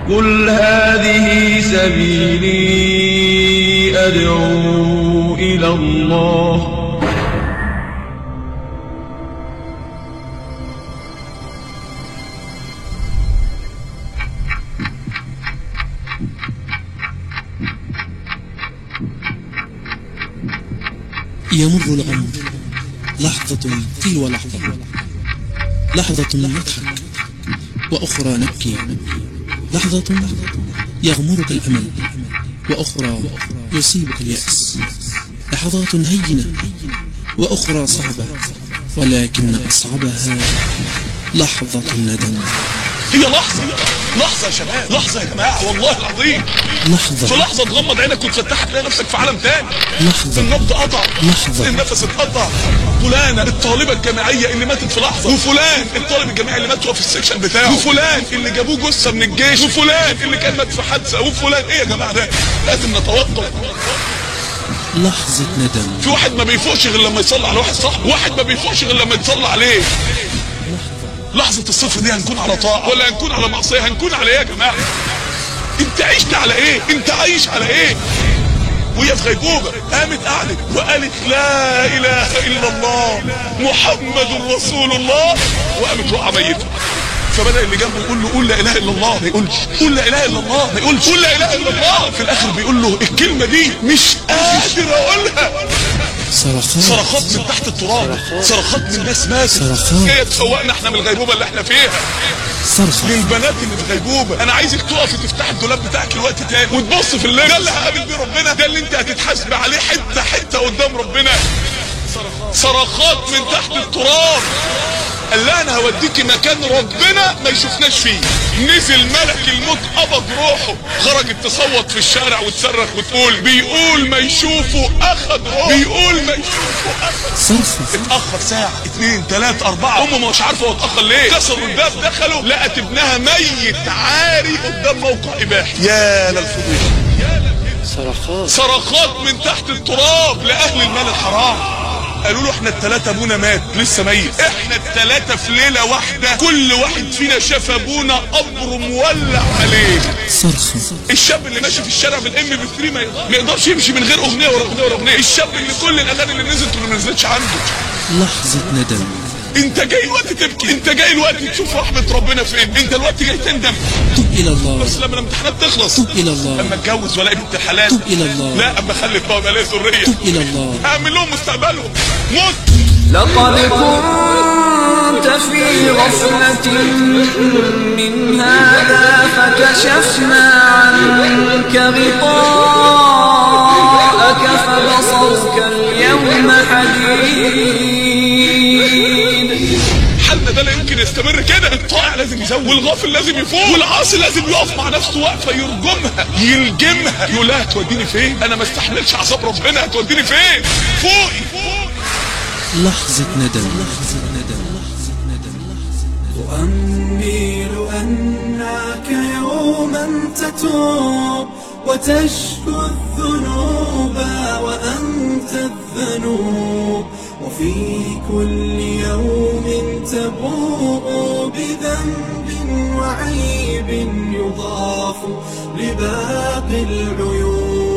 قل هذه سبيلي أدعو إلى الله يمر العمر لحظة تلو لحظة لحظة نضحك وأخرى نبكي لحظة يغمرك الأمل وأخرى يصيبك اليأس لحظات هينة وأخرى صعبة ولكن أصعبها لحظة الندم هي لحظة لحظة يا شباب لحظة يا جماعة والله العظيم في لحظة لحظة تغمض عينك وتفتحها تلاقي نفسك في عالم تاني لحظة النبض قطع لحظة. النفس اتقطع فلانة الطالبة الجامعية اللي ماتت في لحظة وفلان الطالب الجامعي اللي مات وهو في السكشن بتاعه وفلان اللي جابوه جثة من الجيش وفلان اللي كان مات في حادثة وفلان ايه يا جماعة ده لازم نتوقف لحظة ندم في واحد ما بيفوقش غير لما يصلي على واحد صاحبه واحد ما بيفوقش غير لما يتصلى عليه لحظة الصفر دي هنكون على طاعة ولا هنكون على معصية هنكون على ايه يا جماعة انت عشت على ايه انت عايش على ايه وهي في غيبوبة قامت قعدت وقالت لا اله الا الله محمد رسول الله وقامت وقع ميتة فبدأ اللي جنبه يقول له قول لا اله الا الله ما يقولش قول لا اله الا الله ما يقولش قول لا اله الا الله في الاخر بيقول له الكلمة دي مش قادر اقولها صرخات صرخات من تحت التراب صرخات من ناس ماتت صرخات. جايه تفوقنا احنا من الغيبوبه اللي احنا فيها صرخة للبنات اللي في غيبوبه انا عايزك تقفي تفتح الدولاب بتاعك الوقت تاني وتبص في الليل ده اللي هقابل بيه ربنا ده اللي انت هتتحاسب عليه حته حته قدام ربنا صرخات من تحت التراب قال لها انا هوديكي مكان ربنا ما يشوفناش فيه نزل ملك الموت قبض روحه خرجت تصوت في الشارع وتصرخ وتقول بيقول ما يشوفه اخد روحه بيقول ما يشوفه اخد صرخة اتأخر ساعة اتنين تلاتة اربعة امه مش عارفة هو اتأخر ليه كسروا الباب دخلوا لقت ابنها ميت عاري قدام موقع اباحي يا للفضيحة صرخات صرخات من تحت التراب لاهل المال الحرام قالوا له احنا التلاتة ابونا مات لسه ميت احنا التلاتة في ليلة واحدة كل واحد فينا شاف ابونا قبر مولع عليه صرخة الشاب اللي ماشي في الشارع بالام بي 3 ما يقدر- ما يقدرش يمشي من غير اغنيه ورا اغنيه ورا اغنيه الشاب اللي كل الاغاني اللي نزلت واللي ما نزلتش عنده لحظة ندم انت جاي الوقت تبكي انت جاي الوقت تشوف رحمه ربنا فين انت الوقت جاي تندم تب إلى الله بس لما الامتحانات تخلص تب إلى الله اما اتجوز والاقي بنت الحلال تب إلى الله لا اما اخلف بقى ويبقى ليا ذريه تب إلى الله اعمل لهم مستقبلهم موت لقد كنت في غفلة من هذا فكشفنا عنك غطاءك فبصرك اليوم حديد حالنا ده لا يمكن يستمر كده الطائع لازم يزود والغافل لازم يفوق والعاصي لازم يقف مع نفسه واقفه يرجمها يلجمها يقول لها هتوديني فين انا ما استحملش عذاب ربنا هتوديني فين فوقي فوقي لحظة ندم لحظة ندم لحظة ندم أؤمل أنك يوما تتوب وتشكو الذنوب وأنت الذنوب وفي كل يوم تبوء بذنب وعيب يضاف لباقي العيوب